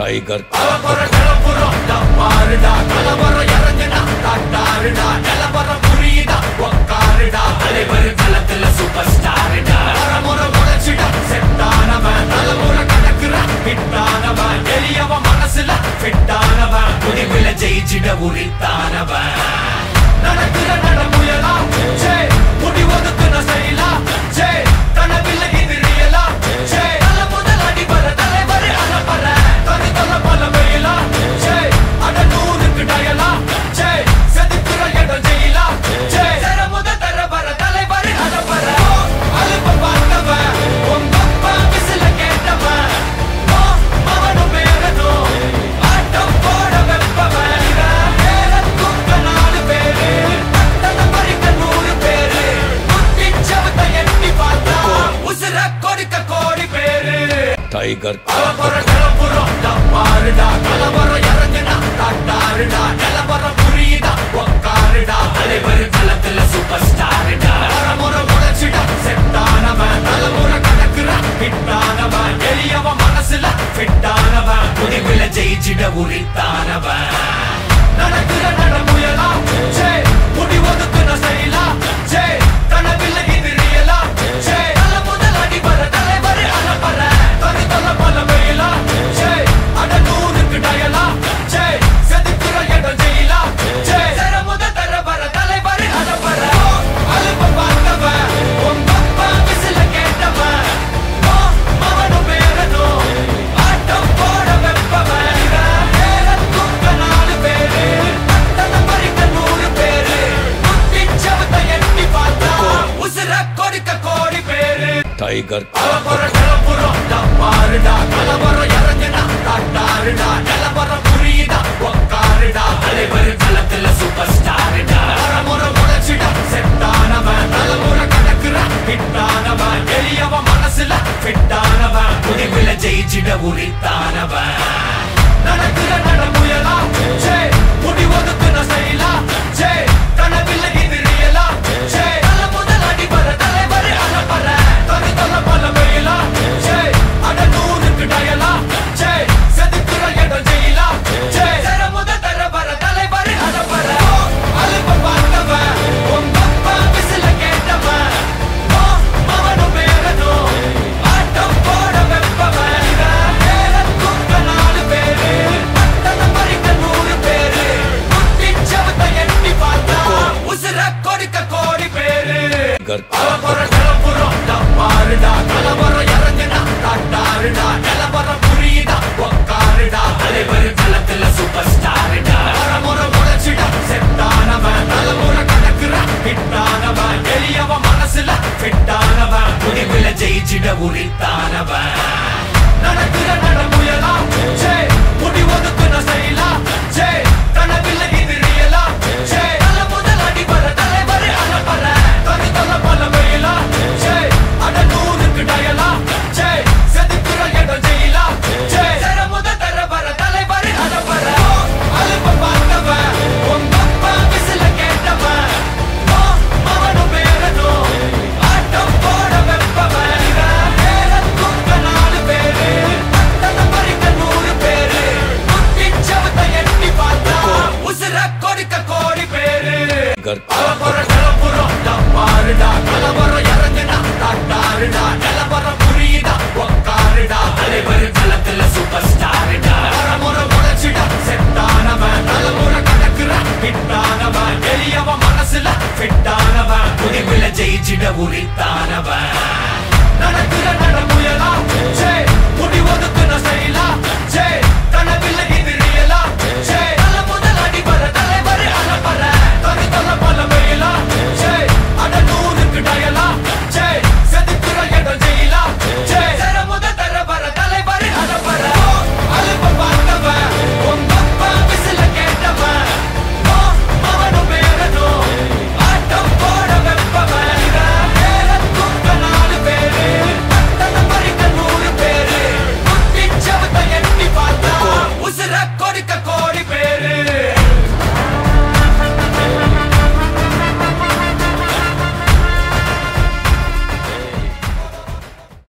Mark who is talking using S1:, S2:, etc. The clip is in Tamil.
S1: டைகர்
S2: கலவர கிளம்புறோம் தப்பாருடா கலவரம் இறங்குனா தட்டாருடா நிலவரம் புரியுதா உக்காருடா தலைவர் களத்துல சூப்பர் ஸ்டாருடா தலைமுறை முளைச்சிடா செட்டானவன் தலைமுறை கணக்குற ஹிட்டானவன் எளியவன் மனசுல ஃபிட்டானவன் முடிவுல ஜெயிச்சிட உரித்தானவன் நடக்கிற நடமுயலா ஜே முடிவதுக்குன செயலா ஜே கனவில்ல இது ரியலா ஜே நல்ல முதல் அடிபர தலைவர் அலப்பற தனி தொல்ல பல வெயிலா ஜே அட நூறுக்கு டயலா ஜே செதுக்குற இடம் ஜெயிலா ஜே தர முத தர வர தலைவர் அலப்பற அலுப்ப பார்த்தவன் உங்க அப்பா விசில கேட்டவன் ஓ, அவனும் பேரனும் ஆட்டம் போட வெப்பவன் இவன் பேரத்துக்க நாலு பேரு பட்டத பறிக்க நூறு பேரு முட்டி சவத்த எட்டி பார்த்தா உசுர கொடுக்க கோடி பேரு
S1: டைகர்
S2: கலவர கிளம்புறோம் தப்பாருடா கலவரம் இறங்குனா தட்டாருடா நிலவரம் புரியுதா உக்காருடா தலைவர் களத்துல சூப்பர் ஸ்டாருடா தலைமுறை முளைச்சிடா செட்டானவன் தலைமுறை கணக்குற ஹிட்டானவன் எளியவன் மனசுல ஃபிட்டானவன் முடிவுல ஜெயிச்சிட உரித்தானவன் நடக்கிற நடமுயலா ஜே முடிவதுக்குன செயலா ஜே கனவில்ல இது ரியலா ஜே நல்ல முதல் அடிபர தலைவர் அலப்பற தனி தொல்ல பல வெயிலா ஜே அட நூறுக்கு டயலா ஜே செதுக்குற இடம் ஜெயிலா ஜே தர முத தர வர தலைவர் அலப்பற அலுப்ப பார்த்தவன் உங்க அப்பா விசில கேட்டவன் ஓ, அவனும் பேரனும் ஆட்டம் போட வெப்பவன் இவன் பேரத்துக்க நாலு பேரு பட்டத பறிக்க நூறு பேரு முட்டி சவத்த எட்டி பார்த்தா உசுர கொடுக்க கோடி பேரு
S1: டைகர்
S2: கலவர கிளம்புறோம் தப்பாருடா கலவரம் இறங்குனா தட்டாருடா நிலவரம் புரியுதா உக்காருடா தலைவர் களத்துல சூப்பர் ஸ்டாருடா தலைமுறை முளைச்சிடா செட்டானவன் தலைமுறை கணக்குற ஹிட்டானவன் எளியவன் மனசுல ஃபிட்டானவன் முடிவுல ஜெயிச்சிட உரித்தானவன் நடக்கிற நடமுயலா ஜே முடிவதுக்குன செயலா ஜே கனவில்ல இது ரியலா ஜே நல்ல முதல் அடிபர தலைவர் அலப்பற தனி தொல்ல பல வெயிலா ஜே அட நூறுக்கு டயலா ஜே செதுக்குற இடம் ஜெயிலா ஜே தர முத தர வர தலைவர் அலப்பற அலுப்ப பார்த்தவன் உங்க அப்பா விசில கேட்டவன் ஓ, அவனும் பேரனும் ஆட்டம் போட வெப்பவன் இவன் பேரத்துக்க நாலு பேரு பட்டத பறிக்க நூறு பேரு முட்டி சவத்த எட்டி பார்த்தா உசுர கொடுக்க கோடி பேரு
S1: டைகர்
S2: கலவர கிளம்புறோம் தப்பாருடா கலவரம் இறங்குனா தட்டாருடா நிலவரம் புரியுதா உக்காருடா தலைவர் களத்துல சூப்பர் ஸ்டாருடா தலைமுறை முளைச்சிடா செட்டானவன் தலைமுறை கணக்குற ஹிட்டானவன் எளியவன் மனசுல ஃபிட்டானவன் முடிவுல ஜெயிச்சிட உரித்தானவன் நடக்கிற நடமுயலா ஜே முடிவதுக்குன செயலா ஜே கனவில்ல இது ரியலா ஜே நல்ல முதல் அடிபர தலைவர் அலப்பற தனி தொல்ல பல வெயிலா ஜே அட நூறுக்கு டயலா ஜே செதுக்குற இடம் ஜெயிலா ஜே தர முத தர வர தலைவர் அலப்பற அலுப்ப பார்த்தவன் உங்க அப்பா விசில கேட்டவன் ஓ, அவனும் பேரனும் ஆட்டம் போட வெப்பவன் இவன் பேரத்துக்க நாலு பேரு பட்டத பறிக்க நூறு பேரு முட்டி சவத்த எட்டி பார்த்தா உசுர கொடுக்க கோடி பேரு
S1: டைகர்
S2: கலவர கிளம்புறோம் தப்பாருடா கலவரம் இறங்குனா தட்டாருடா நிலவரம் புரியுதா உக்காருடா தலைவர் களத்துல சூப்பர் ஸ்டாருடா தலைமுறை முளைச்சிடா செட்டானவன் தலைமுறை கணக்குற ஹிட்டானவன் எளியவன் மனசுல ஃபிட்டானவன் முடிவுல ஜெயிச்சிட உரித்தானவன் நடக்கிற நடமுயலா ஜே முடிவது